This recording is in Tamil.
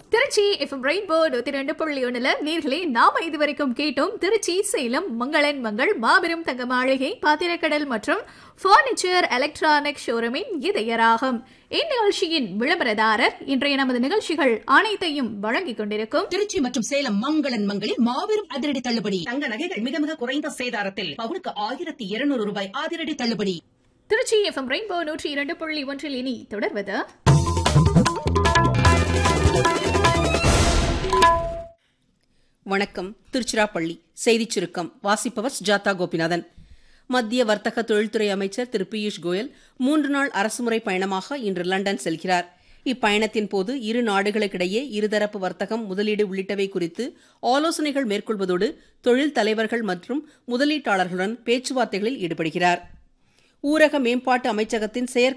திருச்சி எஃப்எம் ரெயின்போ நூத்தி ரெண்டு புள்ளி ஒண்ணுல நேர்களே நாம இதுவரைக்கும் கேட்டோம் திருச்சி சேலம் மங்களன் மங்கள் மாபெரும் தங்க மாளிகை பாத்திரக்கடல் மற்றும் பர்னிச்சர் எலக்ட்ரானிக் ஷோரூமின் இதயராகும் இந்நிகழ்ச்சியின் விளம்பரதாரர் இன்றைய நமது நிகழ்ச்சிகள் அனைத்தையும் வழங்கிக் கொண்டிருக்கும் திருச்சி மற்றும் சேலம் மங்களன் மங்களில் மாபெரும் அதிரடி தள்ளுபடி தங்க நகைகள் மிக மிக குறைந்த சேதாரத்தில் பவுனுக்கு ஆயிரத்தி இருநூறு ரூபாய் அதிரடி தள்ளுபடி திருச்சி எஃப்எம் ரெயின்போ நூற்றி இரண்டு புள்ளி ஒன்றில் இனி தொடர்வது வணக்கம் திருச்சிராப்பள்ளி செய்திச் சுருக்கம் வாசிப்பவர் ஜாதா கோபிநாதன் மத்திய வர்த்தக தொழில்துறை அமைச்சர் திரு பியூஷ் கோயல் மூன்று நாள் அரசுமுறை பயணமாக இன்று லண்டன் செல்கிறார் இப்பயணத்தின் போது இரு நாடுகளுக்கிடையே இருதரப்பு வர்த்தகம் முதலீடு உள்ளிட்டவை குறித்து ஆலோசனைகள் மேற்கொள்வதோடு தொழில் தலைவர்கள் மற்றும் முதலீட்டாளர்களுடன் பேச்சுவார்த்தைகளில் ஈடுபடுகிறார் ஊரக மேம்பாட்டு அமைச்சகத்தின் செயற்